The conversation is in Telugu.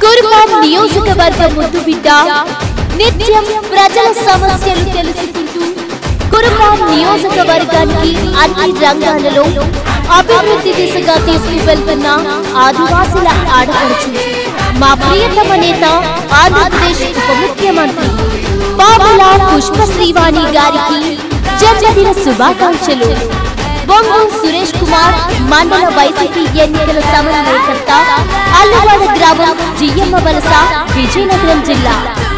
కురుపాం నియోజకవర్గ ముద్దు బిడ్డ నిత్యం ప్రజల సమస్యలు తెలుసుకుంటూ కురుపాం నియోజకవర్గానికి అన్ని రంగాలలో అభివృద్ధి దిశగా తీసుకువెళ్తున్న ఆదివాసుల ఆడపడుచు మా ప్రియతమ నేత ఆంధ్రప్రదేశ్ ఉప ముఖ్యమంత్రి పాముల పుష్ప శ్రీవాణి గారికి జన్మదిన శుభాకాంక్షలు బొంగు సురేష్ కుమార్ మండల వైసీపీ ఎన్నికల సమన్వయకర్త అల్లవాడ గ్రామం జియ్యమ్మ వలస విజయనగరం జిల్లా